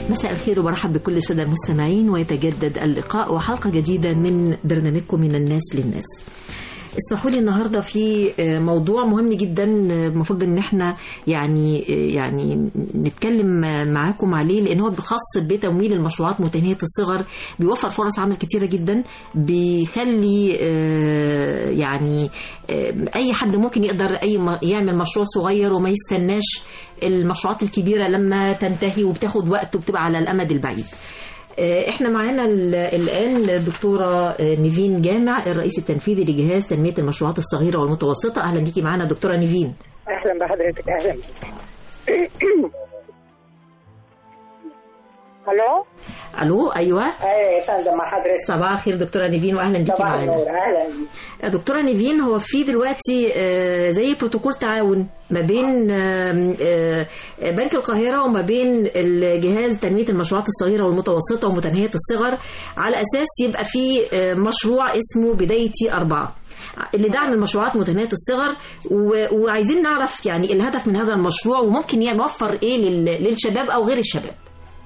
مساء الخير ومرحب بكل السادة المستمعين ويتجدد اللقاء وحلقة جديدة من برنامجكم من الناس للناس اسمحوا لي النهارده في موضوع مهم جدا المفروض ان احنا يعني يعني نتكلم معاكم عليه لان هو خاص بتمويل المشروعات متناهيه الصغر بيوفر فرص عمل كتيره جدا بيخلي يعني اي حد ممكن يقدر اي يعمل مشروع صغير وما يستناش المشروعات الكبيره لما تنتهي وبتاخد وقت وبتبقى على الامد البعيد. احنا معانا الان الدكتوره نيفين جامع الرئيس التنفيذي لجهاز تنميه المشروعات الصغيره والمتوسطه اهلا بيكي معانا دكتوره نيفين اهلا بحضرتك اهلا الو الو ايوه ايوه يا فندم مع حضرتك صباح الخير دكتوره نيفين واهلا بيكي صباح معانا النور اهلا دكتوره نيفين هو في دلوقتي آه، زي بروتوكول تعاون ما بين آه، آه، بنك القاهره وما بين الجهاز تنميه المشروعات الصغيره والمتوسطه ومتناهيه الصغر على اساس يبقى في آه، مشروع اسمه بدايتي اربعه لدعم المشروعات متناهيه الصغر و- وعايزين نعرف يعني الهدف من هذا المشروع وممكن يوفر ايه لل- للشباب او غير الشباب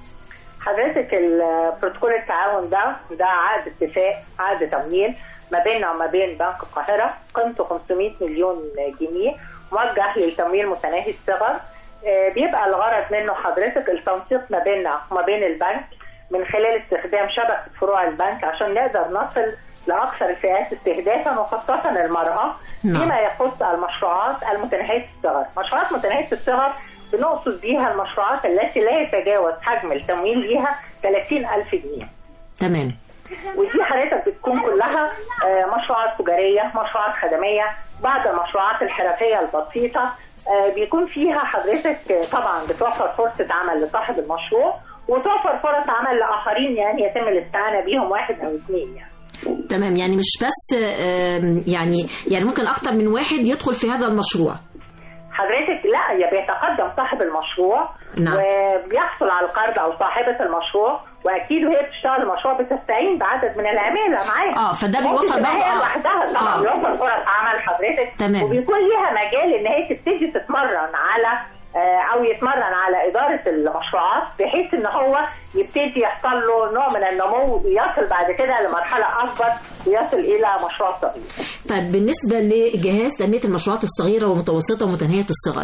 حضرتك البروتوكول التعاون ده ده عقد اتفاق عقد تمويل ما بيننا وما بين بنك القاهره قيمته 500 مليون جنيه موجه للتمويل متناهي الصغر آه، بيبقى الغرض منه حضرتك التنسيق ما بيننا وما بين البنك من خلال استخدام شبكه فروع البنك عشان نقدر نصل لاكثر الفئات استهدافا وخاصه المراه نعم. فيما يخص المشروعات المتناهيه الصغر، مشروعات متناهيه الصغر بنقصد بيها المشروعات التي لا يتجاوز حجم التمويل ليها 30000 جنيه تمام ودي حضرتك بتكون كلها آه، مشروعات تجارية مشروعات خدمية بعض المشروعات الحرفية البسيطة آه، بيكون فيها حضرتك آه، طبعا بتوفر فرصة عمل لصاحب المشروع وتوفر فرص عمل لآخرين يعني يتم الاستعانة بيهم واحد أو اثنين يعني تمام يعني مش بس آم، يعني يعني ممكن اكتر من واحد يدخل في هذا المشروع حضرتك لا يا بيتقدم صاحب المشروع نعم. وبيحصل على القرض او صاحبه المشروع واكيد وهي بتشتغل المشروع بتستعين بعدد من العماله معاها اه فده ممكن بيوفر تبقى برضه هي آه. لوحدها طبعا آه. بيوفر فرص عمل حضرتك تمام. وبيكون ليها مجال ان هي تبتدي تتمرن على آه، او يتمرن على اداره المشروعات بحيث ان هو يبتدي يحصل له نوع من النمو ويصل بعد كده لمرحله اكبر ويصل الى مشروع صغير. طيب بالنسبه لجهاز تنميه المشروعات الصغيره والمتوسطه ومتناهيه الصغر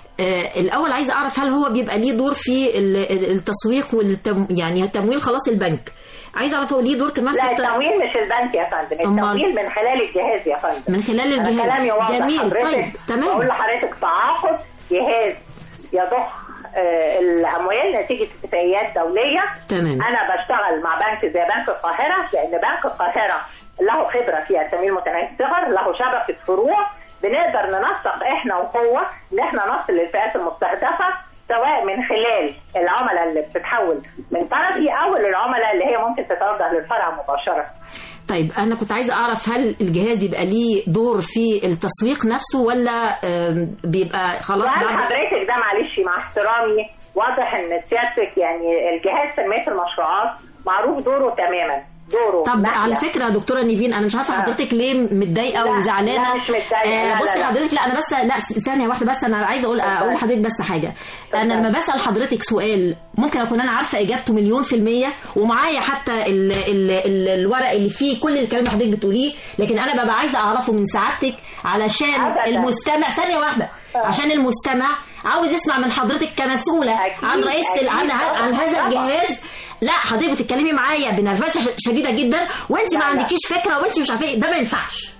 آه الاول عايزه اعرف هل هو بيبقى ليه دور في ال- التسويق والتم يعني التمويل خلاص البنك عايزه اعرف هو ليه دور كمان لا في الت- التمويل مش البنك يا فندم أمال؟ التمويل من خلال الجهاز يا فندم من خلال أنا الجهاز كلامي واضح جميل حضرتك طيب تمام بقول لحضرتك تعاقد جهاز يضخ آه، الاموال نتيجه اتفاقيات دوليه تمام انا بشتغل مع بنك زي بنك القاهره لان بنك القاهره له خبره في التمويل متناهي الصغر له شبكه فروع بنقدر ننسق احنا وهو ان احنا نصل للفئات المستهدفه سواء من خلال العملاء اللي بتتحول من طرفي او للعملاء اللي هي ممكن تتوجه للفرع مباشره. طيب انا كنت عايزه اعرف هل الجهاز بيبقى ليه دور في التسويق نفسه ولا آم، بيبقى خلاص لا بعد حضرتك ده معلش مع احترامي واضح ان سيادتك يعني الجهاز تنميه المشروعات معروف دوره تماما دوره طب ناحية. على فكره يا دكتوره نيفين انا مش عارفه آه. حضرتك ليه متضايقه لا، وزعلانه لا، مش متضايقة، لا، لا، بصي لا. حضرتك لا انا بس لا س- ثانيه واحده بس انا عايزه اقول اقول لحضرتك بس حاجه انا لما بسال حضرتك سؤال ممكن اكون انا عارفه اجابته مليون في الميه ومعايا حتى ال ال ال الورق اللي فيه كل الكلام اللي حضرتك بتقوليه لكن انا ببقى عايزه اعرفه من سعادتك علشان أبداً. المستمع ثانيه واحده آه. عشان المستمع عاوز يسمع من حضرتك كمسؤوله أكيد، عن رئيس أكيد، عن, عن طبعاً، هذا طبعاً. الجهاز لا حضرتك بتتكلمي معايا بنرفزه ش- شديده جدا وانت ما لا، لا. عندكيش فكره وانت مش عارفه إيه، ده ما ينفعش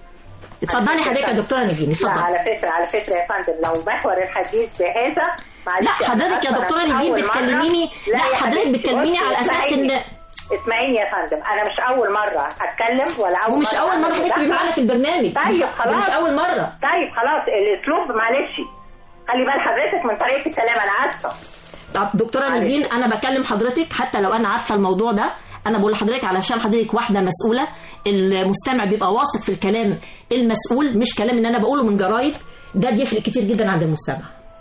اتفضلي حضرتك يا دكتوره نيفين لا اتفضلي على فكره على فكره يا فندم لو محور الحديث بهذا معلش لا أنا حضرتك يا آسفة، دكتوره أنا مش نيفين أول مرة. بتكلميني لا يا حضرتك حبيبتي، بتكلميني بصي، على اساس اسمعيني. ان اسمعيني يا فندم انا مش اول مره اتكلم ولا اول ومش مره اول مره أعمل حضرتك تبقي مداخلة. معانا في البرنامج طيب ده خلاص مش اول مره طيب خلاص الاسلوب معلش خلي بال حضرتك من طريقه الكلام انا اسفه طب دكتوره معلش. نيفين انا بكلم حضرتك حتى لو انا عارفه الموضوع ده انا بقول لحضرتك علشان حضرتك واحده مسؤوله المستمع بيبقى واثق في الكلام المسؤول مش كلام ان انا بقوله من جرايد ده بيفرق كتير جدا عند المستمع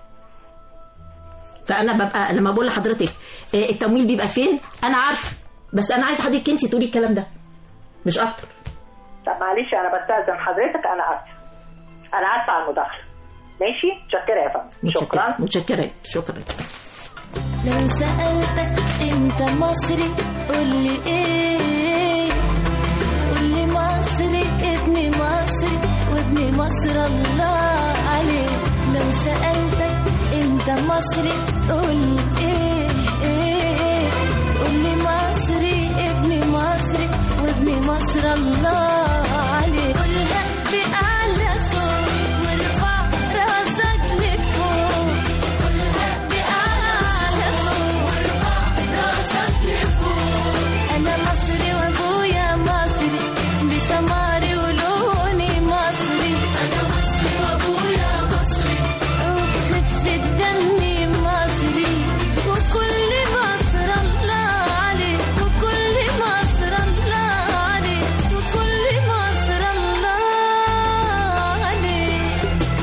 فانا ببقى لما بقول لحضرتك آه، التمويل بيبقى فين انا عارفه بس انا عايزه حضرتك انت تقولي الكلام ده مش اكتر طب معلش انا بستاذن حضرتك انا اسفه انا اسفه على المداخله ماشي متشكره يا فندم متشكره شكرا متشكره شكرا لو سألتك انت مصري قولي ايه تقولي مصري ابن مصري وابن مصر الله عليه لو سألتك انت مصري تقولي ايه ايه تقولي مصري ابن مصري وابن مصر الله عليه قولها بأعلى صوت وارفع راسك لفوق قولها بأعلى صوت وارفع راسك لفوق أنا مصري وأبويا مصري بسماري ولوني مصري أنا مصري وأبويا مصري وبخفة دمي مصري وكل مصر الله عليه وكل مصر الله عليه وكل مصر الله عليه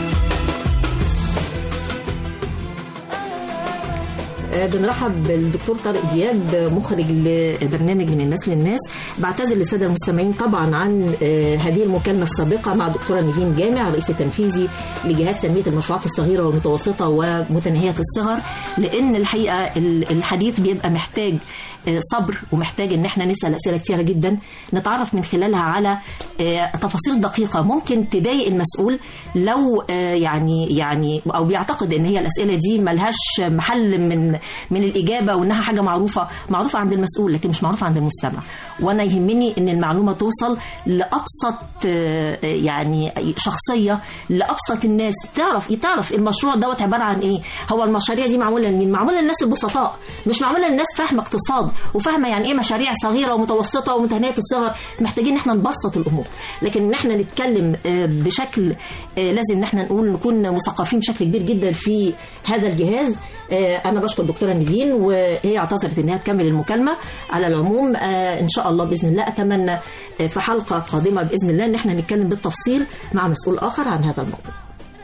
آه، بنرحب بالدكتور طارق دياب مخرج لبرنامج من الناس للناس بعتذر للساده المستمعين طبعا عن آه، هذه المكالمه السابقه مع الدكتوره نيفين جامع الرئيس التنفيذي لجهاز تنميه المشروعات الصغيره والمتوسطه ومتناهيه الصغر لان الحقيقه ال- الحديث بيبقى محتاج آه، صبر ومحتاج ان احنا نسال اسئله كتيره جدا نتعرف من خلالها على آه، تفاصيل دقيقه ممكن تضايق المسؤول لو آه، يعني يعني او بيعتقد ان هي الاسئله دي ملهاش محل من من الاجابه وانها حاجه معروفه معروفه عند المسؤول لكن مش معروفه عند المستمع وانا يهمني ان المعلومه توصل لابسط آه، يعني شخصيه لابسط الناس تعرف تعرف المشروع دوت عباره عن ايه هو المشاريع دي معموله لمين معموله للناس البسطاء مش معموله للناس فاهمه اقتصاد وفاهمه يعني ايه مشاريع صغيره ومتوسطه ومتناهيه الصغر محتاجين ان احنا نبسط الامور لكن ان احنا نتكلم آه، بشكل آه، لازم ان احنا نقول نكون مثقفين بشكل كبير جدا في هذا الجهاز آه، انا بشكر الدكتوره نيفين وهي اعتذرت انها تكمل المكالمه على العموم آه، ان شاء الله باذن الله اتمنى آه، في حلقه قادمه باذن الله ان احنا نتكلم بالتفصيل مع مسؤول اخر عن هذا الموضوع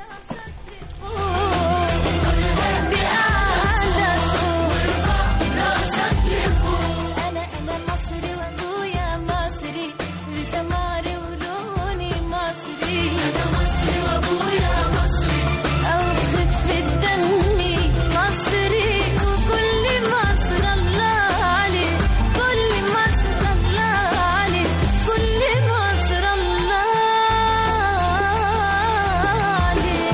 بأعلى صوت راسك لفوق أنا أنا مصري وأبويا مصري بسماري ولوني مصري أنا مصري وأبويا مصري أو خفة دمي مصري وكل مصر الله عليه كل مصر الله عليه كل مصر الله عليه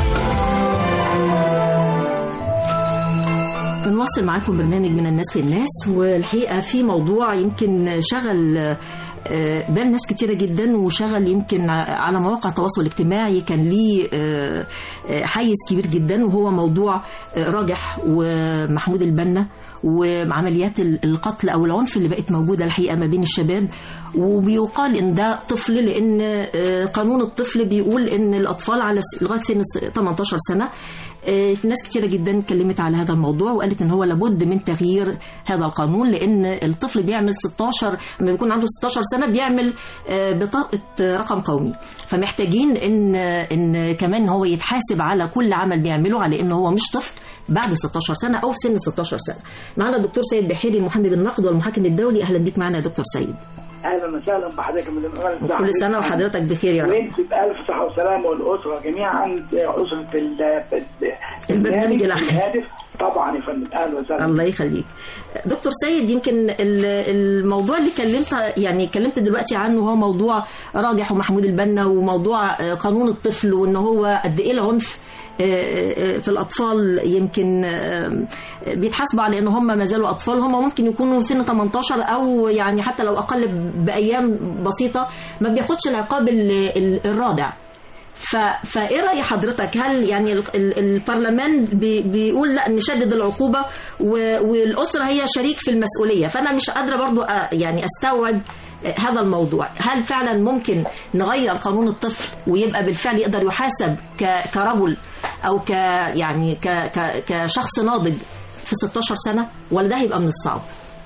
بنواصل معاكم برنامج من الناس للناس والحقيقه في موضوع يمكن شغل آه، بال ناس كتيرة جدا وشغل يمكن ع- على مواقع التواصل الاجتماعي كان ليه آه، آه، حيز كبير جدا وهو موضوع آه، راجح ومحمود البنا وعمليات ال- القتل او العنف اللي بقت موجوده الحقيقه ما بين الشباب وبيقال ان ده طفل لان آه، قانون الطفل بيقول ان الاطفال على س- لغايه سن س- 18 سنه آه، ناس كتيرة جدا اتكلمت على هذا الموضوع وقالت ان هو لابد من تغيير هذا القانون لان الطفل بيعمل 16 لما بيكون عنده 16 سنه بيعمل آه، بطاقه آه، رقم قومي فمحتاجين ان ان كمان هو يتحاسب على كل عمل بيعمله على ان هو مش طفل بعد 16 سنه او في سن 16 سنه. معنا الدكتور سيد بحيري المحامي بالنقد والمحاكم الدولي اهلا بيك معنا يا دكتور سيد. اهلا وسهلا بحضرتك من الأمانة. وكل سنه وحضرتك بخير يا رب. وانت بألف صحة وسلامة والأسرة جميعا أسرة ال- البرنامج الأحلى. الهادف طبعا يا فندم أهلا وسهلا الله يخليك دكتور سيد يمكن ال- الموضوع اللي كلمت يعني اتكلمت دلوقتي عنه هو موضوع راجح ومحمود البنا وموضوع آه، قانون الطفل وان هو قد ايه العنف آه، آه، في الاطفال يمكن آه، بيتحاسبوا على ان هم ما زالوا اطفال هم ممكن يكونوا سن 18 او يعني حتى لو اقل بايام بسيطه ما بياخدش العقاب ال- ال- الرادع ف... فايه راي حضرتك هل يعني ال... ال... البرلمان بي... بيقول لا نشدد العقوبه و... والاسره هي شريك في المسؤوليه فانا مش قادره برضو أ... يعني استوعب هذا الموضوع هل فعلا ممكن نغير قانون الطفل ويبقى بالفعل يقدر يحاسب ك... كرجل او ك يعني ك... ك... كشخص ناضج في 16 سنه ولا ده هيبقى من الصعب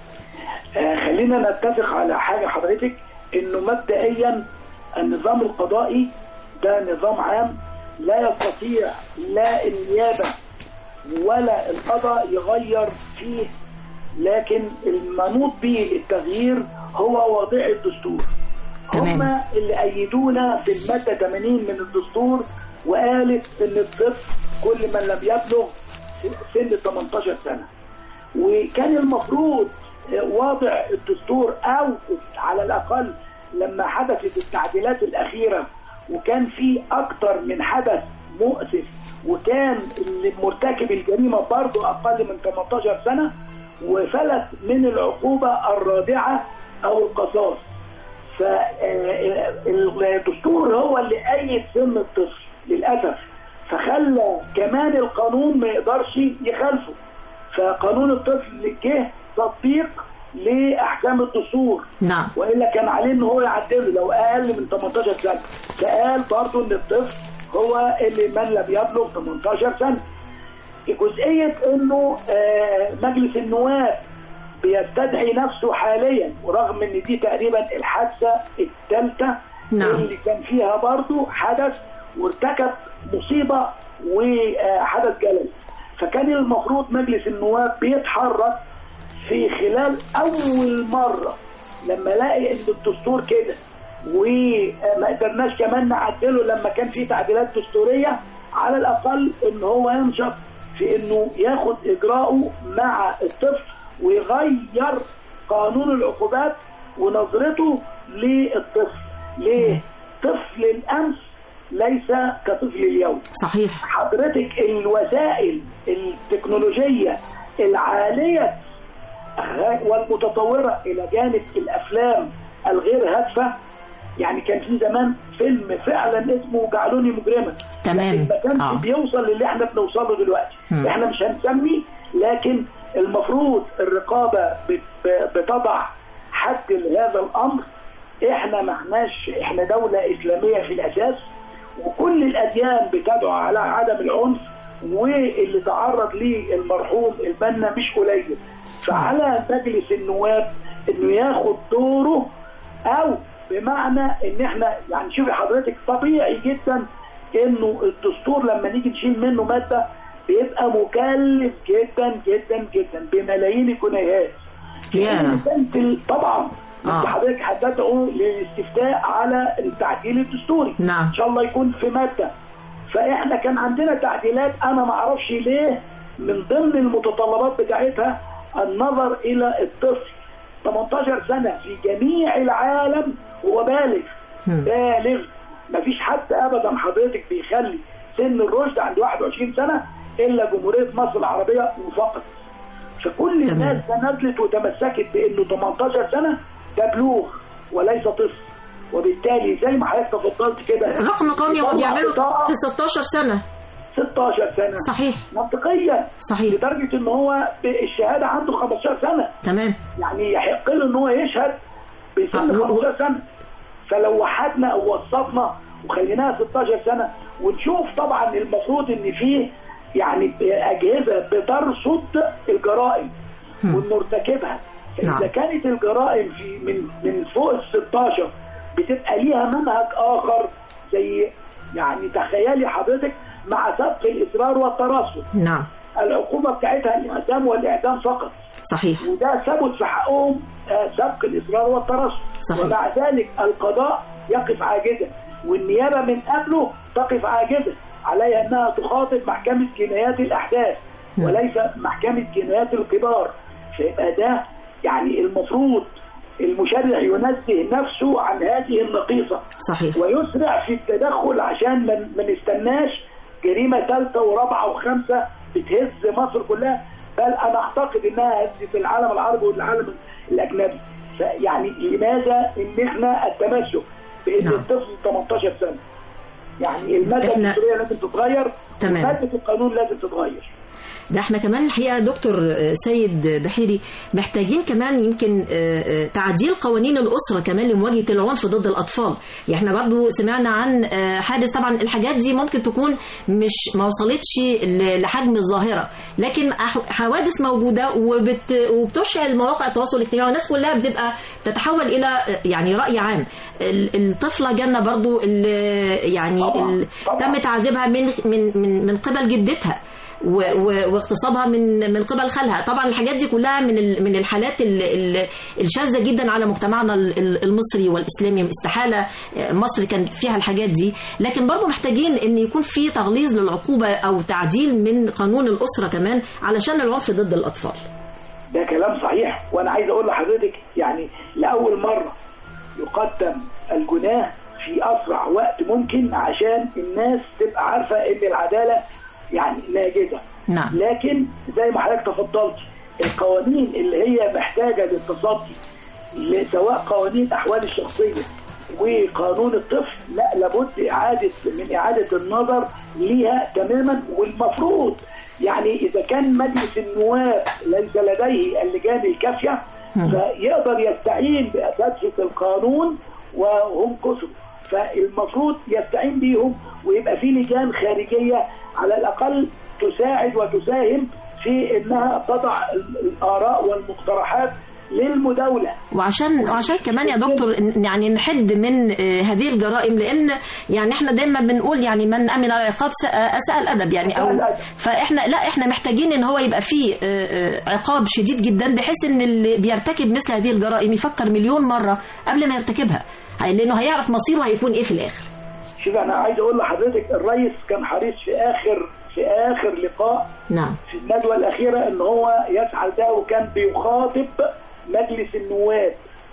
آه خلينا نتفق على حاجة حضرتك إنه مبدئيا النظام القضائي ده نظام عام لا يستطيع لا النيابة ولا القضاء يغير فيه لكن المنوط به التغيير هو وضع الدستور تمام. هم اللي أيدونا في المادة 80 من الدستور وقالت إن الطفل كل من لم يبلغ سن 18 سنة وكان المفروض وضع الدستور او على الاقل لما حدثت التعديلات الاخيره وكان في اكتر من حدث مؤسف وكان اللي مرتكب الجريمه برضه اقل من 18 سنه وفلت من العقوبه الرادعه او القصاص فالدستور هو اللي أيد سن الطفل للأسف فخلى كمان القانون ما يقدرش يخالفه فقانون الطفل جه تطبيق لأحكام الدستور نعم والا كان عليه ان هو يعدله لو اقل من 18 سنه فقال برضه ان الطفل هو اللي من لم يبلغ 18 سنه جزئيه انه آه، مجلس النواب بيستدعي نفسه حاليا ورغم ان دي تقريبا الحادثه الثالثه نعم. اللي كان فيها برضه حدث وارتكب مصيبه وحدث جلل فكان المفروض مجلس النواب بيتحرك في خلال اول مره لما الاقي ان الدستور كده وما قدرناش كمان نعدله لما كان في تعديلات دستوريه على الاقل ان هو ينشط في انه ياخد اجراءه مع الطفل ويغير قانون العقوبات ونظرته للطفل ليه؟ طفل الامس ليس كطفل اليوم صحيح حضرتك الوسائل التكنولوجية العالية والمتطورة إلى جانب الأفلام الغير هادفة يعني كان في زمان فيلم فعلا اسمه جعلوني مجرما تمام. لكن ما كانش آه. بيوصل للي احنا بنوصل له دلوقتي مم. احنا مش هنسمي لكن المفروض الرقابة بت- بتضع حد لهذا الأمر احنا ما احناش احنا دولة إسلامية في الأساس وكل الأديان بتدعو على عدم العنف واللي تعرض ليه المرحوم البنا مش قليل فعلى مجلس النواب انه ياخد دوره او بمعنى ان احنا يعني شوفي حضرتك طبيعي جدا انه الدستور لما نيجي نشيل منه ماده بيبقى مكلف جدا جدا جدا بملايين الجنيهات يا. لأن كانت ال- طبعا آه. انت حضرتك هتدعو للاستفتاء على التعديل الدستوري نعم. ان شاء الله يكون في ماده فاحنا كان عندنا تعديلات انا ما اعرفش ليه من ضمن المتطلبات بتاعتها النظر الى الطفل 18 سنه في جميع العالم هو بالغ مم. بالغ مفيش حد ابدا حضرتك بيخلي سن الرشد عند 21 سنه الا جمهوريه مصر العربيه وفقط فكل تمام. الناس نزلت وتمسكت بانه 18 سنه ده بلوغ وليس طفل وبالتالي زي ما حضرتك تفضلت كده الرقم القومي هو يطلع بيعمله بطاقة في 16 سنة 16 سنه صحيح منطقيا صحيح لدرجه ان هو الشهاده عنده 15 سنه تمام يعني يحق له ان هو يشهد بسن آه، و- 15 سنه فلو وحدنا او وصفنا وخليناها 16 سنه ونشوف طبعا المفروض ان فيه يعني اجهزه بترصد الجرائم هم. والمرتكبها نعم. فاذا كانت الجرائم في من من فوق ال 16 بتبقى ليها منهج اخر زي يعني تخيلي حضرتك مع سبق الاصرار والترصد نعم العقوبه بتاعتها الاعدام والاعدام فقط صحيح وده ثبت في حقهم آه، سبق الاصرار والترصد صحيح. ومع ذلك القضاء يقف عاجزا والنيابه من قبله تقف عاجزه عليها انها تخاطب محكمه جنايات الاحداث نعم. وليس محكمه جنايات الكبار فيبقى ده يعني المفروض المشرع ينزه نفسه عن هذه النقيصه صحيح ويسرع في التدخل عشان ما ما نستناش جريمه ثالثه ورابعه وخامسه بتهز مصر كلها بل انا اعتقد انها هزت العالم العربي والعالم الاجنبي فيعني لماذا ان احنا التمسك بان نعم. الطفل 18 سنه يعني الماده إحنا- الدستوريه لازم تتغير تمام. وماده القانون لازم تتغير ده احنا كمان الحقيقه دكتور آه، سيد بحيري محتاجين كمان يمكن آه، آه، تعديل قوانين الاسره كمان لمواجهه العنف ضد الاطفال يعني احنا برضو سمعنا عن آه، حادث طبعا الحاجات دي ممكن تكون مش ما وصلتش ل- لحجم الظاهره لكن أح- حوادث موجوده وبت وبتشعل مواقع التواصل الاجتماعي والناس كلها بتبقى تتحول الى آه، يعني راي عام ال- الطفله جنه برضو ال- يعني طبعاً، ال- طبعاً. تم تعذيبها من من من من قبل جدتها و- و- واغتصابها من من قبل خالها طبعا الحاجات دي كلها من ال- من الحالات ال- ال- الشاذه جدا على مجتمعنا ال- ال- المصري والاسلامي استحاله مصر كانت فيها الحاجات دي لكن برضو محتاجين ان يكون في تغليظ للعقوبه او تعديل من قانون الاسره كمان علشان العنف ضد الاطفال ده كلام صحيح وانا عايز اقول لحضرتك يعني لاول مره يقدم الجناه في اسرع وقت ممكن عشان الناس تبقى عارفه ان العداله يعني ناجزه نعم لكن زي ما حضرتك تفضلت القوانين اللي هي محتاجه للتصدي ل- سواء قوانين احوال الشخصيه وقانون الطفل لا لابد اعاده من اعاده النظر ليها تماما والمفروض يعني اذا كان مجلس النواب ليس لديه اللجان الكافيه مم. فيقدر يستعين باساتذه القانون وهم كثر فالمفروض يستعين بيهم ويبقى في لجان خارجيه على الاقل تساعد وتساهم في انها تضع ال- الاراء والمقترحات للمداوله وعشان وعشان كمان يا دكتور إن- يعني نحد من آه، هذه الجرائم لان يعني احنا دايما بنقول يعني من امن العقاب ساء اساء الادب يعني او أساء الأدب. فاحنا لا احنا محتاجين ان هو يبقى فيه آه، آه، عقاب شديد جدا بحيث ان اللي بيرتكب مثل هذه الجرائم يفكر مليون مره قبل ما يرتكبها لانه هيعرف مصيره هيكون ايه في الاخر شوف انا عايز اقول لحضرتك الرئيس كان حريص في اخر في اخر لقاء نعم في الندوه الاخيره ان هو يسعى ده وكان بيخاطب مجلس النواب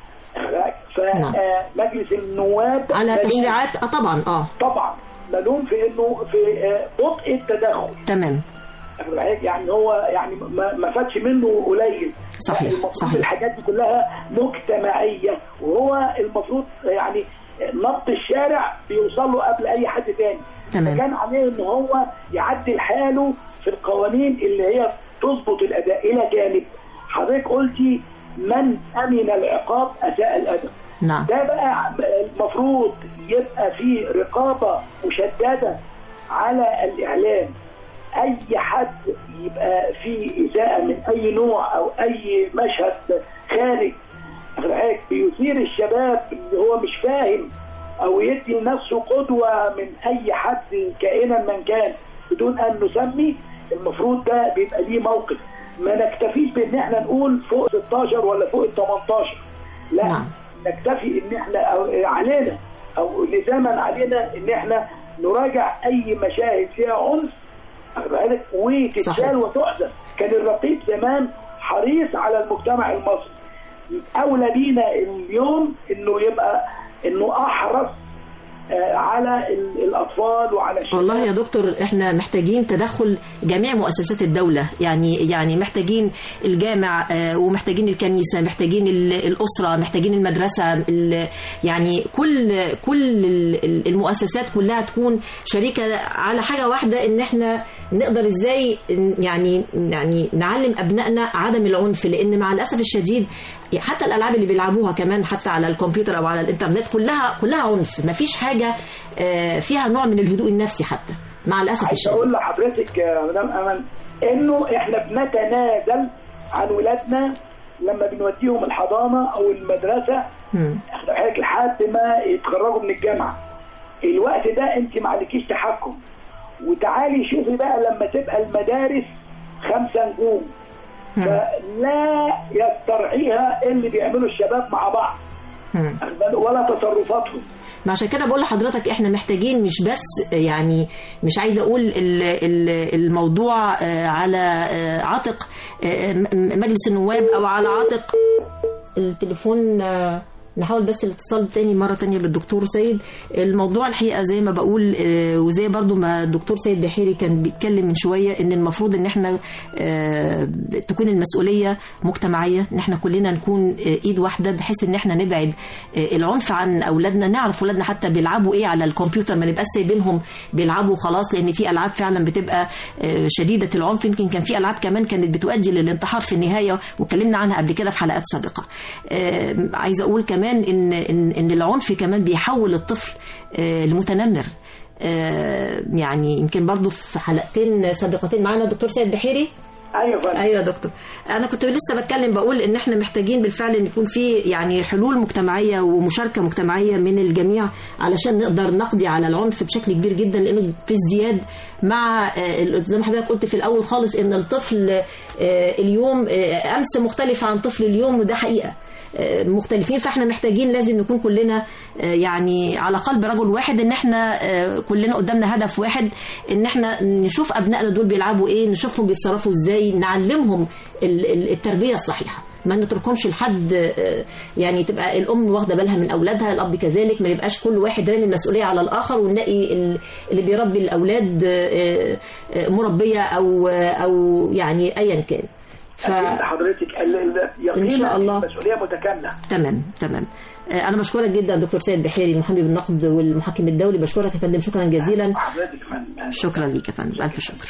نعم. فمجلس النواب على ملوم- تشريعات اه طبعا اه طبعا ملوم في انه في آه، بطء التدخل تمام أخد بالك؟ يعني هو يعني ما ما فاتش منه قليل صحيح، يعني المفروض صحيح. الحاجات دي كلها مجتمعيه وهو المفروض يعني نبض الشارع بيوصل له قبل اي حد تاني تمام. فكان عليه ان هو يعدل حاله في القوانين اللي هي تظبط الاداء الى جانب حضرتك قلتي من امن العقاب اساء الادب نعم ده بقى المفروض يبقى في رقابة مشددة على الإعلام أي حد يبقى في إساءة من أي نوع أو أي مشهد خارج واخد بالك؟ بيثير الشباب اللي هو مش فاهم أو يدي لنفسه قدوة من أي حد كائنا من كان بدون أن نسمي المفروض ده بيبقى ليه موقف ما نكتفيش بان احنا نقول فوق 16 ولا فوق ال 18 لا نعم. نكتفي ان احنا أو علينا او لزاما علينا ان احنا نراجع اي مشاهد فيها عنف واخد بالك؟ صحيح. وتتشال وتحذف كان الرقيب زمان حريص على المجتمع المصري اولى بينا اليوم انه يبقى انه احرص آه، على ال- الاطفال وعلى الشباب والله يا دكتور احنا محتاجين تدخل جميع مؤسسات الدولة يعني يعني محتاجين الجامع آه، ومحتاجين الكنيسة محتاجين ال- الأسرة محتاجين المدرسة ال- يعني كل كل ال- ال- المؤسسات كلها تكون شريكة على حاجة واحدة ان احنا نقدر ازاي ن- يعني يعني نعلم ابنائنا عدم العنف لان مع الاسف الشديد حتى الالعاب اللي بيلعبوها كمان حتى على الكمبيوتر او على الانترنت كلها كلها عنف مفيش حاجه آه، فيها نوع من الهدوء النفسي حتى مع الاسف عايز الشديد اقول لحضرتك يا مدام امل انه احنا بنتنازل عن ولادنا لما بنوديهم الحضانه او المدرسه مم. احنا حضرتك لحد ما يتخرجوا من الجامعه الوقت ده انت ما عليكيش تحكم وتعالي شوفي بقى لما تبقى المدارس خمسه نجوم مم. فلا يسترعيها اللي بيعملوا الشباب مع بعض مم. ولا تصرفاتهم ما عشان كده بقول لحضرتك احنا محتاجين مش بس يعني مش عايزه اقول ال- ال- الموضوع آه، على آه، عاتق آه، م- مجلس النواب او على عاتق التليفون آه، نحاول بس الاتصال تاني مرة تانية بالدكتور سيد الموضوع الحقيقة زي ما بقول آه، وزي برضو ما الدكتور سيد بحيري كان بيتكلم من شوية ان المفروض ان احنا آه، تكون المسؤولية مجتمعية ان احنا كلنا نكون آه، ايد واحدة بحيث ان احنا نبعد آه، العنف عن اولادنا نعرف اولادنا حتى بيلعبوا ايه على الكمبيوتر ما نبقاش سايبينهم بيلعبوا خلاص لان في العاب فعلا بتبقى آه، شديدة العنف يمكن كان في العاب كمان كانت بتؤدي للانتحار في النهاية واتكلمنا عنها قبل كده في حلقات سابقة آه، عايزة اقول كمان ان ان ان العنف كمان بيحول الطفل آه، لمتنمر آه، يعني يمكن برضو في حلقتين سابقتين معانا الدكتور سيد بحيري ايوه فندم. ايوه يا دكتور انا كنت لسه بتكلم بقول ان احنا محتاجين بالفعل ان يكون في يعني حلول مجتمعيه ومشاركه مجتمعيه من الجميع علشان نقدر نقضي على العنف بشكل كبير جدا لانه في ازدياد مع آه، زي ما حضرتك قلت في الاول خالص ان الطفل آه، اليوم آه، امس مختلف عن طفل اليوم وده حقيقه آه، مختلفين فاحنا محتاجين لازم نكون كلنا آه، يعني على قلب رجل واحد ان احنا آه، كلنا قدامنا هدف واحد ان احنا نشوف ابنائنا دول بيلعبوا ايه نشوفهم بيتصرفوا ازاي نعلمهم ال- ال- التربيه الصحيحه ما نتركهمش لحد آه، يعني تبقى الام واخده بالها من اولادها الاب كذلك ما يبقاش كل واحد رامي المسؤوليه على الاخر ونلاقي ال- اللي بيربي الاولاد آه، آه، مربيه او او يعني ايا كان ف... أكيد حضرتك ال- ال- يقينا إن شاء الله. المسؤوليه متكامله تمام تمام آه، انا بشكرك جدا دكتور سيد بحيري المحامي بالنقد والمحكم الدولي بشكرك يا فندم شكرا جزيلا حضرتك يا فندم. شكرا ليك يا فندم الف شكر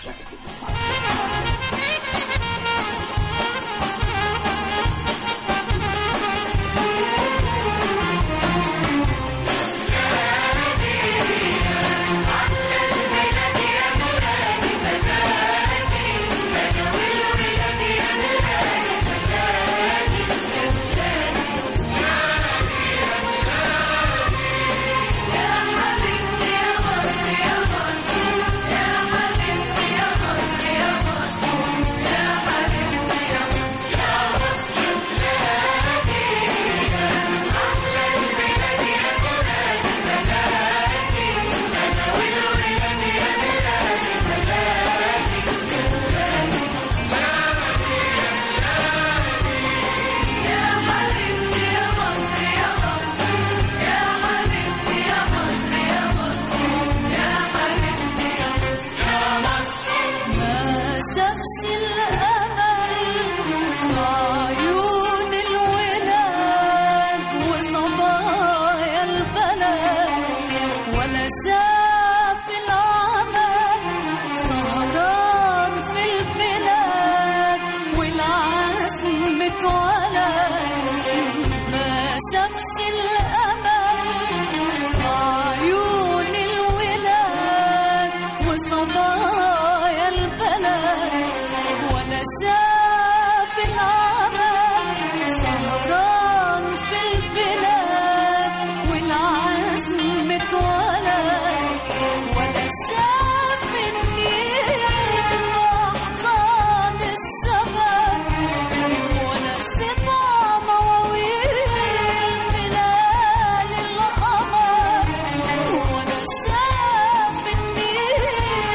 ما شافش الأمل في عيون الولاد وصبايا البلد ولا شاف العمل سهران في البلاد والعزم اتولد ما شافش الأمل في عيون الولاد وصبايا البلد ولا شاف العمل سهران في البلاد والعزم اتولد ولا شاف النيل بأحضان الشجر ولا سمع مواويل خلال القمر ولا شاف النيل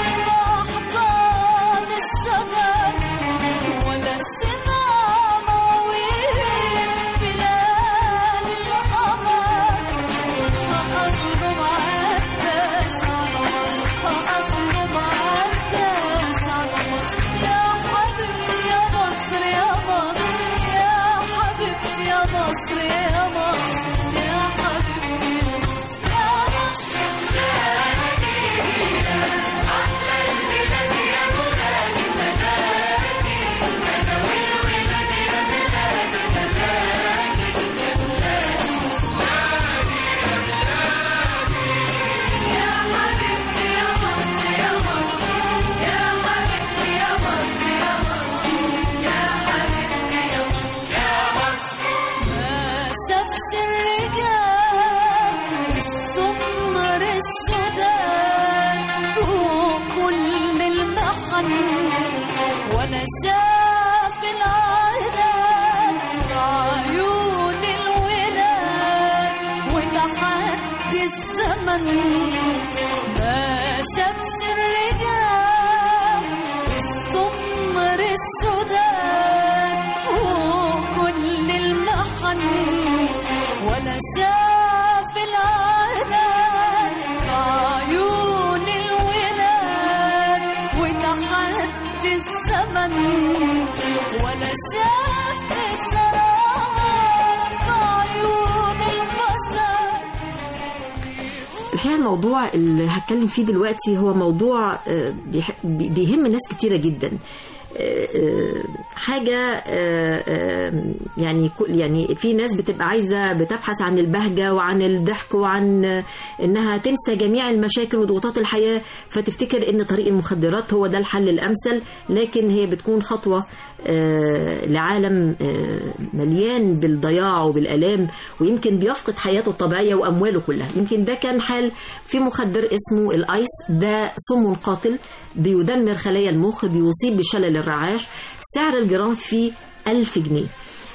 بأحضان الشجر ولا سمع مواويل خلال القمر فأصله معداش على مصر فأصله معداش على مصر يا حبيبتي يا مصر يا مصر يا حبيبتي يا مصر يا مصر يا حبيبتي يا مصر ما شافش الرجال السمر السودان وكل المحن ولا شاف العذاب في عيون الولاد وتحدي الزمن ما شافش الرجال السمر السودان وكل المحن ولا شاف العنان في عيون الولاد وتحدي الزمن ولا شاف السراب في عيون البشر الحقيقه الموضوع اللي هتكلم فيه دلوقتي هو موضوع آه، بيح- بي- بيهم ناس كتيره جدا آه، آه، حاجه آه، آه، يعني كل- يعني في ناس بتبقى عايزه بتبحث عن البهجه وعن الضحك وعن آه، انها تنسى جميع المشاكل وضغوطات الحياه فتفتكر ان طريق المخدرات هو ده الحل الامثل لكن هي بتكون خطوه آه، لعالم آه، مليان بالضياع وبالالام ويمكن بيفقد حياته الطبيعيه وامواله كلها يمكن ده كان حال في مخدر اسمه الايس ده سم قاتل بيدمر خلايا المخ بيصيب بشلل الرعاش سعر الجرام فيه 1000 جنيه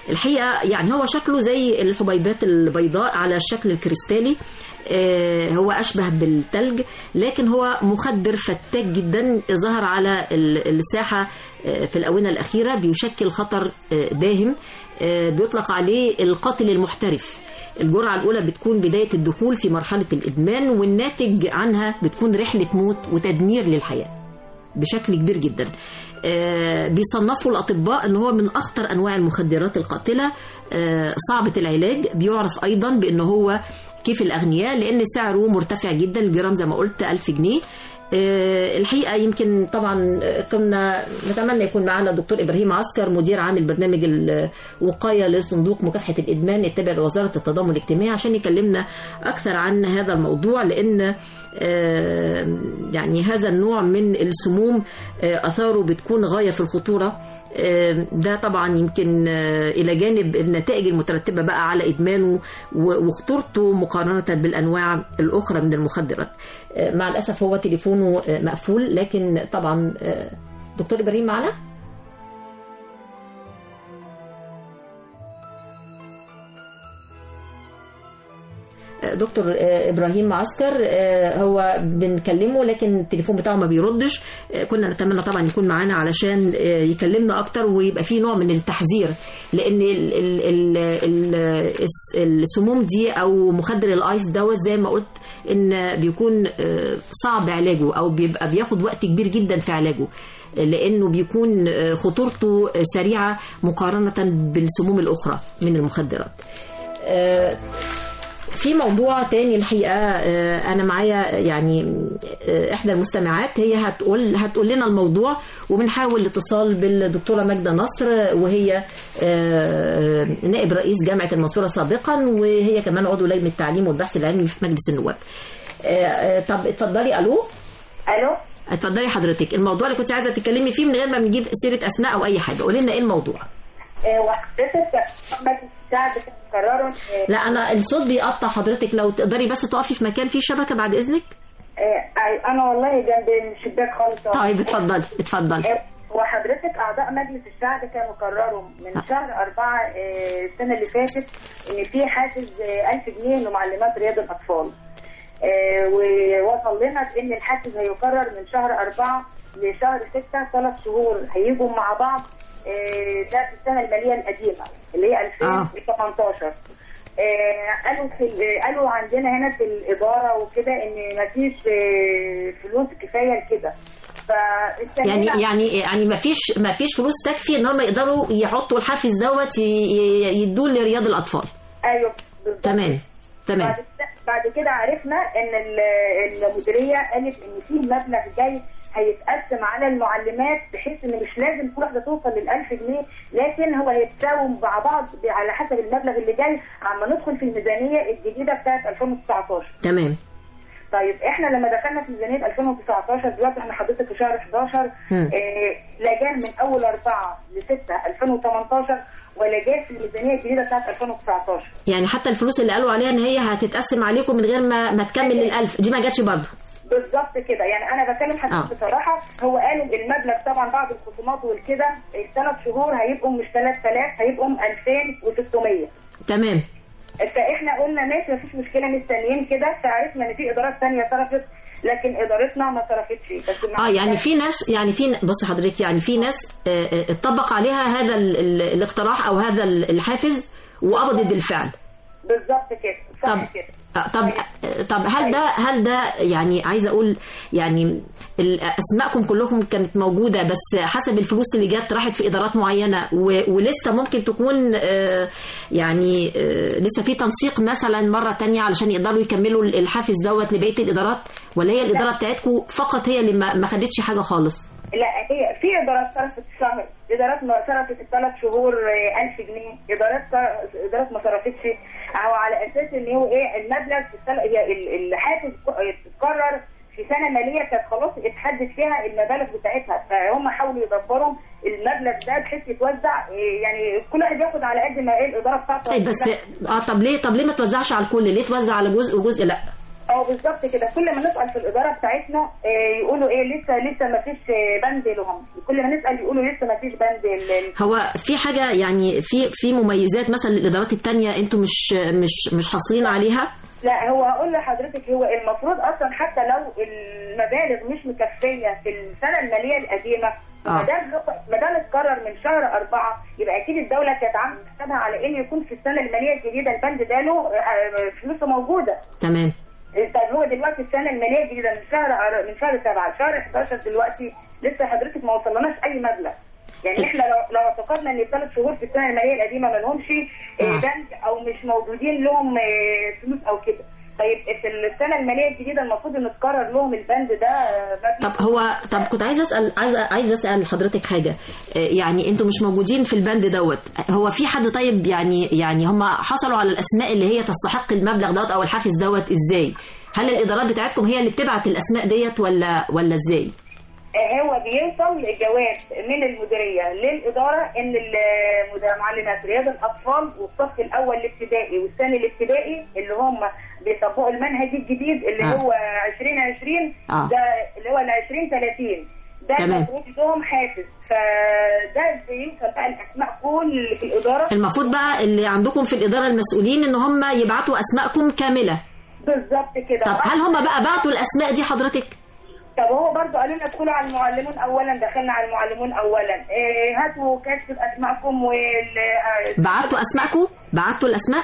الحقيقه يعني هو شكله زي الحبيبات البيضاء على الشكل الكريستالي آه، هو اشبه بالثلج لكن هو مخدر فتاك جدا ظهر على ال- الساحه آه، في الاونه الاخيره بيشكل خطر آه، داهم آه، بيطلق عليه القاتل المحترف الجرعة الأولى بتكون بداية الدخول في مرحلة الإدمان والناتج عنها بتكون رحلة موت وتدمير للحياة بشكل كبير جدا آه، بيصنفوا الأطباء أن هو من أخطر أنواع المخدرات القاتلة آه، صعبة العلاج بيعرف أيضا بأنه هو كيف الأغنياء لأن سعره مرتفع جدا الجرام زي ما قلت 1000 جنيه آه، الحقيقة يمكن طبعا آه، كنا نتمنى يكون معنا الدكتور إبراهيم عسكر مدير عام برنامج الوقاية لصندوق مكافحة الإدمان التابع لوزارة التضامن الاجتماعي عشان يكلمنا أكثر عن هذا الموضوع لأن آه، يعني هذا النوع من السموم آه، اثاره بتكون غايه في الخطوره آه، ده طبعا يمكن آه، الى جانب النتائج المترتبه بقى على ادمانه و- وخطورته مقارنه بالانواع الاخرى من المخدرات آه، مع الاسف هو تليفونه آه، مقفول لكن طبعا آه، دكتور ابراهيم معنا دكتور آه، ابراهيم معسكر آه، هو بنكلمه لكن التليفون بتاعه ما بيردش آه، كنا نتمنى طبعا يكون معانا علشان آه، يكلمنا اكتر ويبقى في نوع من التحذير لان ال ال ال ال الس- السموم دي او مخدر الايس دوت زي ما قلت ان بيكون آه، صعب علاجه او بيبقى بياخد وقت كبير جدا في علاجه لانه بيكون آه، خطورته آه، سريعه مقارنه بالسموم الاخرى من المخدرات آه، في موضوع تاني الحقيقه آه، انا معايا يعني آه، احدى المستمعات هي هتقول هتقول لنا الموضوع وبنحاول الاتصال بالدكتوره ماجده نصر وهي آه، نائب رئيس جامعه المنصوره سابقا وهي كمان عضو لجنه التعليم والبحث العلمي في مجلس النواب. آه، آه، طب اتفضلي الو الو اتفضلي حضرتك الموضوع اللي كنت عايزه تتكلمي فيه من غير ما بنجيب سيره اسماء او اي حاجه قولي لنا ايه الموضوع آه، وحضرتك مجلس الشعب كان قرروا آه، لا انا الصوت بيقطع حضرتك لو تقدري بس تقفي في مكان فيه شبكه بعد اذنك آه، انا والله جنب الشباك خالص طيب اتفضلي اتفضلي آه، وحضرتك اعضاء مجلس الشعب كانوا قرروا من شهر أربعة آه، السنه اللي فاتت ان في حافز آه، 1000 جنيه لمعلمات رياض الاطفال آه، ووصل لنا بان الحافز هيقرر من شهر أربعة لشهر ستة ثلاث شهور هيجوا مع بعض آه، ده في السنه الماليه القديمه اللي هي 2018 آه، قالوا في ال- قالوا عندنا هنا في الاداره وكده ان مفيش آه، فلوس كفايه لكده يعني فاستنينا- يعني يعني ما فيش ما فيش فلوس تكفي ان هم يقدروا يحطوا الحافز دوت ي- ي- يدوه لرياض الاطفال ايوه بالظبط. تمام تمام بعد كده- بعد كده عرفنا ان ال- المديريه قالت ان في مبلغ جاي هيتقسم على المعلمات بحيث ان مش لازم كل واحده توصل لل 1000 جنيه لكن هو هيتساوم مع بعض ب- على حسب المبلغ اللي جاي عما ندخل في الميزانيه الجديده بتاعت 2019 تمام طيب احنا لما دخلنا في ميزانيه 2019 دلوقتي احنا حضرتك في شهر 11 مم. آه لجان من اول 4 ل 6 2018 ولجان في الميزانيه الجديده بتاعت 2019 يعني حتى الفلوس اللي قالوا عليها ان هي هتتقسم عليكم من غير ما ما تكمل الألف دي ما جاتش برضه بالظبط كده يعني انا بكلم حضرتك آه. بصراحه هو قالوا المبلغ طبعا بعد الخصومات والكده الثلاث شهور هيبقوا مش 3000 هيبقوا 2600 تمام فاحنا قلنا ماشي مفيش مشكله مستنيين كده فعرفنا ان في ادارات ثانيه صرفت لكن ادارتنا ما صرفتش بس مع اه يعني في ناس يعني في بص حضرتك يعني في ناس آه، آه، اتطبق عليها هذا ال- ال- الاقتراح او هذا ال- الحافز وقبضت بالفعل بالظبط كده صح طب كده آه، طب آه، طب هل ده هل ده يعني عايزه اقول يعني ال- اسماءكم كلكم كانت موجوده بس حسب الفلوس اللي جت راحت في ادارات معينه و- ولسه ممكن تكون آه، يعني آه، لسه في تنسيق مثلا مره تانية علشان يقدروا يكملوا الحافز دوت لبقيه الادارات ولا هي الاداره بتاعتكم فقط هي اللي ما ما خدتش حاجه خالص لا هي في ادارات صرفت شهر ادارات ما صرفت الثلاث شهور آه، 1000 جنيه ادارات صر- ادارات ما صرفتش او على اساس ان هو ايه المبلغ في السنة هي ال- الحافز ك- اتكرر في سنه ماليه كانت خلاص اتحدد فيها المبالغ بتاعتها فهم حاولوا يدبروا المبلغ ده بحيث يتوزع آه، يعني كل واحد ياخد على قد ما ايه الاداره بتاعته طيب بس اه طب ليه طب ليه ما توزعش على الكل ليه توزع على جزء وجزء لا اه اه بالظبط كده كل ما نسال في الاداره بتاعتنا آه، يقولوا ايه لسه لسه ما فيش آه، بند لهم كل ما نسال يقولوا لسه ما فيش بند لل- هو في حاجه يعني في في مميزات مثلا للادارات التانية انتم مش مش مش حاصلين عليها لا هو هقول لحضرتك هو المفروض اصلا حتى لو المبالغ مش مكفيه في السنه الماليه القديمه آه. ما دام ما دام اتكرر من شهر أربعة يبقى أكيد الدولة كانت عاملة حسابها على إن يكون في السنة المالية الجديدة البند ده له آه، فلوسه موجودة تمام طيب هو دلوقتي السنه الماليه الجديده من شهر من شهر 7 لشهر 11 دلوقتي لسه حضرتك ما وصلناش اي مبلغ يعني احنا لو لو اعتقدنا ان الثلاث شهور في السنه الماليه القديمه ما لهمش آه، آه. بند او مش موجودين لهم آه، فلوس او كده طيب في السنه الماليه الجديده المفروض ان تكرر لهم البند ده آه، مبلغ طب هو طب كنت عايز اسال عايز عايز اسال حضرتك حاجه آه، يعني انتم مش موجودين في البند دوت هو في حد طيب يعني يعني هم حصلوا على الاسماء اللي هي تستحق المبلغ دوت او الحافز دوت ازاي هل الادارات بتاعتكم هي اللي بتبعت الاسماء ديت ولا ولا ازاي آه، هو بيوصل جواب من المديريه للاداره ان المدير- معلمات رياض الاطفال والصف الاول الابتدائي والثاني الابتدائي اللي هم بيطبقوا المنهج الجديد اللي آه. هو 2020 آه. ده اللي هو ال 2030 ده تمام. المفروض لهم حافز فده بيوصل بقى الاسماء كل اللي في الاداره المفروض بقى اللي عندكم في الاداره المسؤولين ان هم يبعتوا اسماءكم كامله بالظبط كده طب هل هم بقى بعتوا الاسماء دي حضرتك طب هو برضه قالوا لنا ادخلوا على المعلمون اولا دخلنا على المعلمون اولا إيه هاتوا كشف اسمائكم وال آه، بعتوا اسماءكم بعتوا الاسماء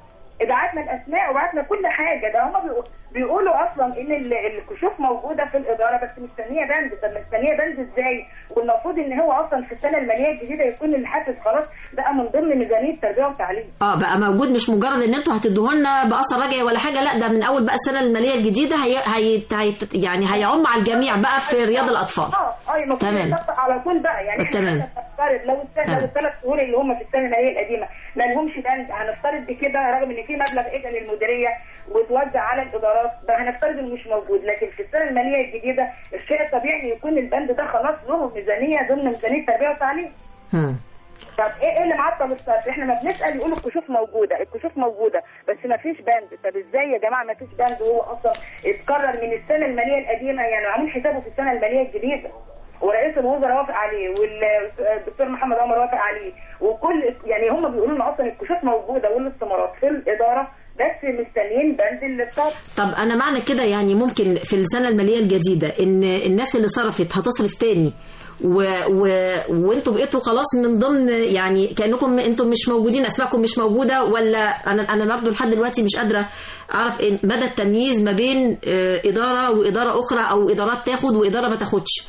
بعتنا الاسماء وبعتنا كل حاجه ده هم بيقولوا اصلا ان ال- الكشوف موجوده في الاداره بس مستنيه بند طب مستنيه بند ازاي والمفروض ان هو اصلا في السنه الماليه الجديده يكون الحافز خلاص بقى من ضمن ميزانيه التربيه والتعليم اه بقى موجود مش مجرد ان انتوا هتدوه لنا باثر رجعي ولا حاجه لا ده من اول بقى السنه الماليه الجديده هي, هي... هي... يعني هيعم على الجميع بقى في رياض الاطفال اه اه المفروض تمام. يطبق على طول بقى يعني احنا تمام. هنفترض لو السنه تمام. لو الثلاث شهور اللي هم في السنه الماليه القديمه ما لهمش بند هنفترض بكده رغم ان في مبلغ اجى للمديريه وتوزع على الادارات ده هنفترض انه مش موجود لكن في السنه الماليه الجديده الشيء الطبيعي إن يكون البند ده خلاص له ميزانيه ضمن ميزانيه التربيه والتعليم هم. طب ايه ايه اللي معطل الصرف؟ احنا ما بنسال يقولوا الكشوف موجوده، الكشوف موجوده بس ما فيش بند، طب ازاي يا جماعه ما فيش بند وهو اصلا اتكرر من السنه الماليه القديمه يعني عامل حسابه في السنه الماليه الجديده. ورئيس الوزراء وافق عليه والدكتور محمد عمر وافق عليه وكل يعني هم بيقولوا لنا اصلا الكشوف موجوده والاستمارات في الاداره بس مستنيين بند الصرف طب انا معنى كده يعني ممكن في السنه الماليه الجديده ان الناس اللي صرفت هتصرف تاني و... و... وانتوا بقيتوا خلاص من ضمن يعني كانكم انتم مش موجودين اسماءكم مش موجوده ولا انا انا برضه لحد دلوقتي مش قادره اعرف إيه مدى التمييز ما بين آه، اداره واداره اخرى او ادارات تاخد واداره ما تاخدش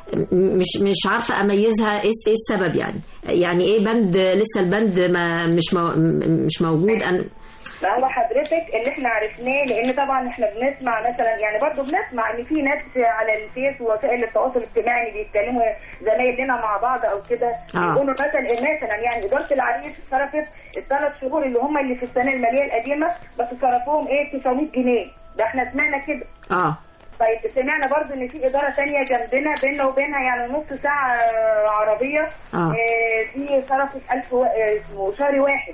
م- مش مش عارفه اميزها ايه ايه السبب يعني يعني ايه بند لسه البند ما مش مو مش موجود أنا ما هو حضرتك اللي احنا عرفناه لان طبعا احنا بنسمع مثلا يعني برضه بنسمع ان في ناس على الفيس ووسائل التواصل الاجتماعي بيتكلموا زمايلنا مع بعض او كده آه. يقولوا مثلا مثلا يعني اداره العريش صرفت الثلاث شهور اللي هم اللي في السنه الماليه القديمه بس صرفوهم ايه 900 جنيه ده احنا سمعنا كده اه طيب سمعنا برضو ان في اداره تانية جنبنا بيننا وبينها يعني نص ساعه آه، عربيه آه. آه، دي صرفت 1000 و- آه، اسمه شهر واحد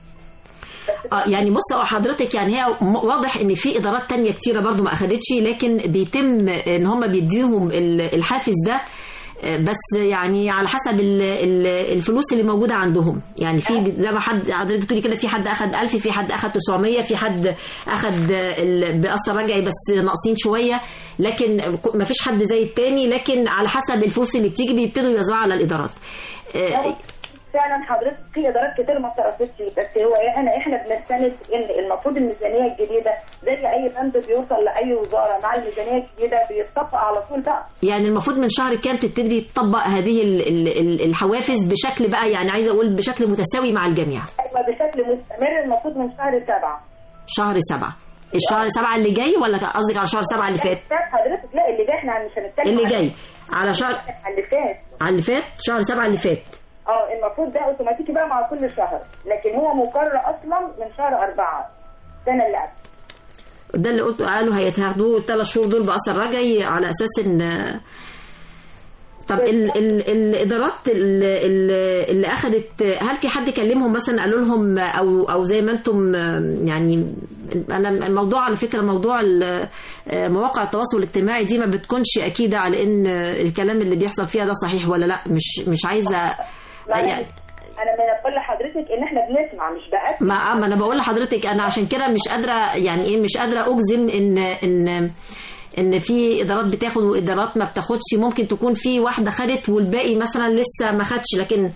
بس اه يعني بص هو حضرتك يعني هي م- واضح ان في ادارات تانية كتيره برضو ما اخدتش لكن بيتم ان هم بيديهم ال- الحافز ده آه، بس يعني على حسب ال- ال- الفلوس اللي موجوده عندهم يعني في بي- زي ما حد حضرتك بتقولي كده في حد اخد 1000 في حد اخد 900 في حد اخد ال- باثر رجعي بس ناقصين شويه لكن ما فيش حد زي التاني لكن على حسب الفلوس اللي بتيجي بيبتدوا يوزعوا على الادارات آه، فعلا حضرتك في ادارات كتير ما صرفتش بس هو احنا احنا بنستند ان المفروض الميزانيه الجديده زي اي بند بيوصل لاي وزاره مع الميزانيه الجديده بيتطبق على طول بقى يعني المفروض من شهر كام تبتدي تطبق هذه ال- ال- ال- الحوافز بشكل بقى يعني عايزه اقول بشكل متساوي مع الجميع ايوه بشكل مستمر المفروض من شهر سبعه شهر سبعة الشهر سبعة اللي جاي ولا قصدك على شهر سبعة اللي فات فات حضرتك لا اللي جاي احنا مش هنتكلم اللي عن- جاي على شهر عن اللي فات على اللي فات شهر سبعة اللي فات اه المفروض ده اوتوماتيكي بقى مع كل شهر لكن هو مقرر اصلا من شهر اربعه السنه اللي قبل ده اللي قلت قالوا هيتاخدوه الثلاث شهور دول بأثر رجعي على أساس إن طب ال ال الادارات ال- ال- اللي اخذت هل في حد كلمهم مثلا قالوا لهم او او زي ما انتم يعني انا الموضوع على فكره موضوع ال- مواقع التواصل الاجتماعي دي ما بتكونش اكيده على ان الكلام اللي بيحصل فيها ده صحيح ولا لا مش مش عايزه ما يعني انا ما بقول لحضرتك ان احنا بنسمع مش بأكد ما آه، ما انا بقول لحضرتك انا عشان كده مش قادره يعني ايه مش قادره اجزم ان ان ان في ادارات بتاخد وادارات ما بتاخدش ممكن تكون في واحده خدت والباقي مثلا لسه ما خدش لكن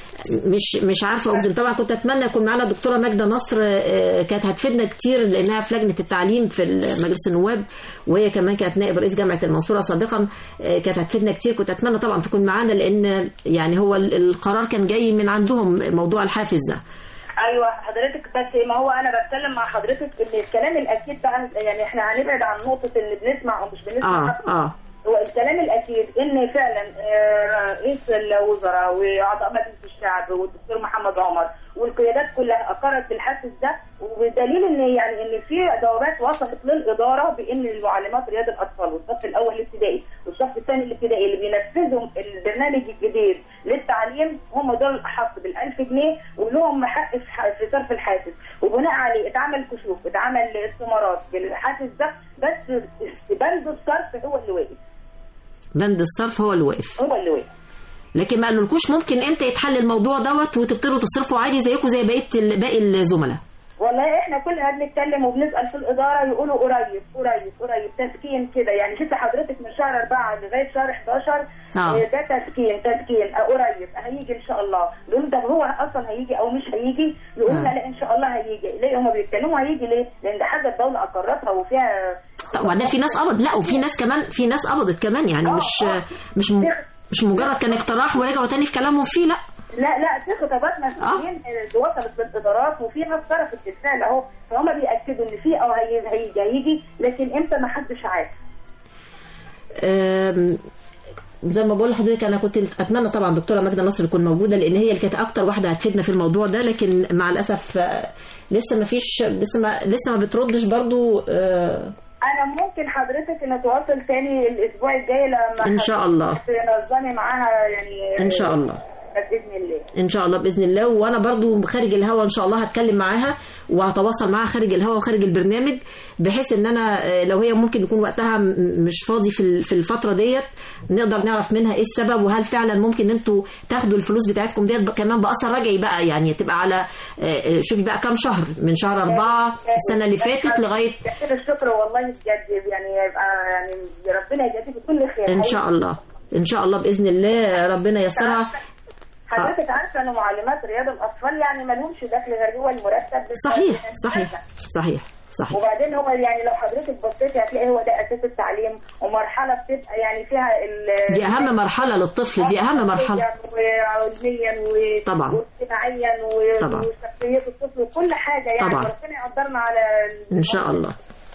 مش مش عارفه اجزم طبعا كنت اتمنى يكون معانا دكتوره ماجده نصر آه، كانت هتفيدنا كتير لانها في لجنه التعليم في مجلس النواب وهي كمان كانت نائب رئيس جامعه المنصوره سابقا آه، كانت هتفيدنا كتير كنت اتمنى طبعا تكون معانا لان يعني هو ال- القرار كان جاي من عندهم موضوع الحافز ده ايوه حضرتك بس ما هو انا بتكلم مع حضرتك ان الكلام الاكيد بقى يعني احنا هنبعد عن نقطه اللي بنسمع او مش بنسمع اه اه هو الكلام الاكيد ان فعلا آه، رئيس الوزراء واعضاء مجلس الشعب والدكتور محمد عمر والقيادات كلها اقرت بالحافز ده وبدليل ان يعني ان في جوابات وصلت للاداره بان المعلمات رياض الاطفال والصف الاول الابتدائي والصف الثاني الابتدائي اللي بينفذوا البرنامج الجديد للتعليم هم دول الاحق بال1000 جنيه ولهم حق في ح- في صرف الحافز وبناء عليه اتعمل كشوف اتعمل استمارات بالحافز ده بس بند الصرف هو اللي واقف بند الصرف هو اللي واقف هو اللي واقف لكن ما قالولكوش ممكن امتى يتحل الموضوع دوت وتبتدوا تصرفوا عادي زيكم زي بقيه ال- باقي الزملاء والله احنا كلنا بنتكلم وبنسال في الاداره يقولوا قريب قريب قريب تسكين كده يعني شفت حضرتك من شهر 4 لغايه شهر 11 آه. آه، ده تسكين تسكين آه، قريب هيجي ان شاء الله نقول طب هو اصلا هيجي او مش هيجي يقول آه. لنا لا ان شاء الله هيجي ليه هم بيتكلموا هيجي ليه؟ لان ده حاجه الدوله اقرتها وفيها طب وبعدين في ناس قبض لا وفي ناس كمان في ناس قبضت كمان يعني مش مش م- مش مجرد كان اقتراح ورجعوا تاني في كلامهم فيه لا لا لا في خطابات مسؤولين آه. وصلت للادارات وفي ناس صرفت بالفعل اهو فهم بياكدوا ان في او هي- هيجي هيجي لكن امتى ما حدش عارف أم، زي ما بقول لحضرتك انا كنت اتمنى طبعا دكتوره ماجده نصر تكون موجوده لان هي اللي كانت اكتر واحده هتفيدنا في الموضوع ده لكن مع الاسف آه، لسه ما فيش لسه ما لسه ما بتردش برضو آه، انا ممكن حضرتك نتواصل تاني الاسبوع الجاي لما إن شاء الله. تنظمي معاها يعني ان شاء الله باذن الله ان شاء الله باذن الله وانا برضو خارج الهوا ان شاء الله هتكلم معاها وهتواصل معاها خارج الهوا وخارج البرنامج بحيث ان انا آه، لو هي ممكن يكون وقتها م- مش فاضي في ال- في الفتره ديت نقدر نعرف منها ايه السبب وهل فعلا ممكن انتوا تاخدوا الفلوس بتاعتكم ديت ب- كمان باثر رجعي بقى يعني تبقى على آه، آه، شوفي بقى كام شهر من شهر أربعة السنه اللي فاتت لغايه كثير الشكر والله بجد يعني يبقى يعني ربنا يجازيك كل خير ان شاء الله ان شاء الله باذن الله ربنا ييسرها حضرتك عارفه ان معلمات رياض الاطفال يعني ما لهمش دخل غير هو المرتب بس- صحيح صحيح صحيح صحيح وبعدين هو يعني لو حضرتك بصيتي هتلاقي هو ده اساس التعليم ومرحله بتبقى يعني فيها ال دي اهم مرحله للطفل دي اهم مرحله وعلميا و... طبعا. واجتماعيا و... طبعا. وشخصيه الطفل وكل حاجه يعني طبعا. ربنا يقدرنا على ان شاء الله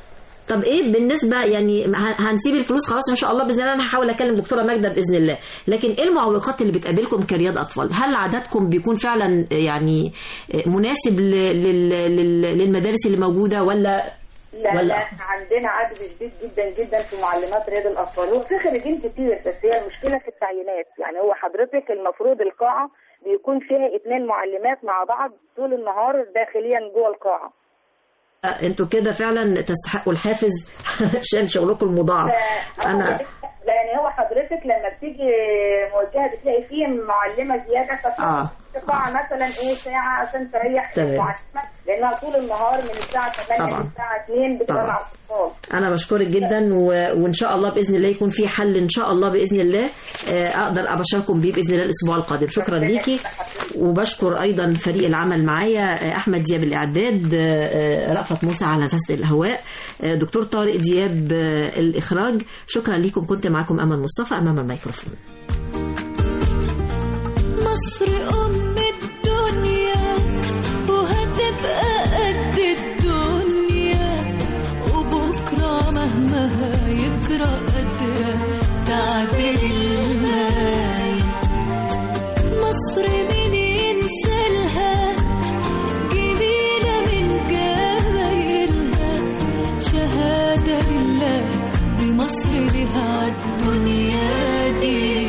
طب ايه بالنسبه يعني ه- هنسيب الفلوس خلاص ان شاء الله باذن الله انا هحاول اكلم دكتوره ماجده باذن الله لكن ايه المعوقات اللي بتقابلكم كرياض اطفال هل عددكم بيكون فعلا يعني مناسب ل- لل- لل- للمدارس اللي موجوده ولا لا ولا- لا احنا عندنا عدد شديد جدا جدا في معلمات رياض الاطفال هو في خريجين كتير بس هي المشكله في التعيينات يعني هو حضرتك المفروض القاعه بيكون فيها اثنين معلمات مع بعض طول النهار داخليا جوه القاعه انتوا كده فعلا تستحقوا الحافز عشان شغلكم المضاعف انا لا يعني هو حضرتك لما بتيجي موجهه بتلاقي فيه معلمه زياده آه. قاعه مثلا ايه ساعه عشان تريح تمام. المعلمه لانها طول النهار من الساعه 8 طبعا. للساعه 2 بتبقى طبعا. مع الاطفال انا بشكرك جدا و... وان شاء الله باذن الله يكون في حل ان شاء الله باذن الله آه، اقدر ابشركم بيه باذن الله الاسبوع القادم شكرا ليكي وبشكر ايضا فريق العمل معايا آه، احمد دياب الاعداد آه، آه، رأفت موسى على هندسه الهواء آه، دكتور طارق دياب آه، الاخراج شكرا ليكم كنت معكم امل مصطفى امام الميكروفون مصر أم الدنيا وهتبقى قد الدنيا وبكرة مهما هيجرى قادرة تعدل الماي مصر مين ينسالها جميلة من جمايلها شهادة لله دي مصر لها الدنيا دي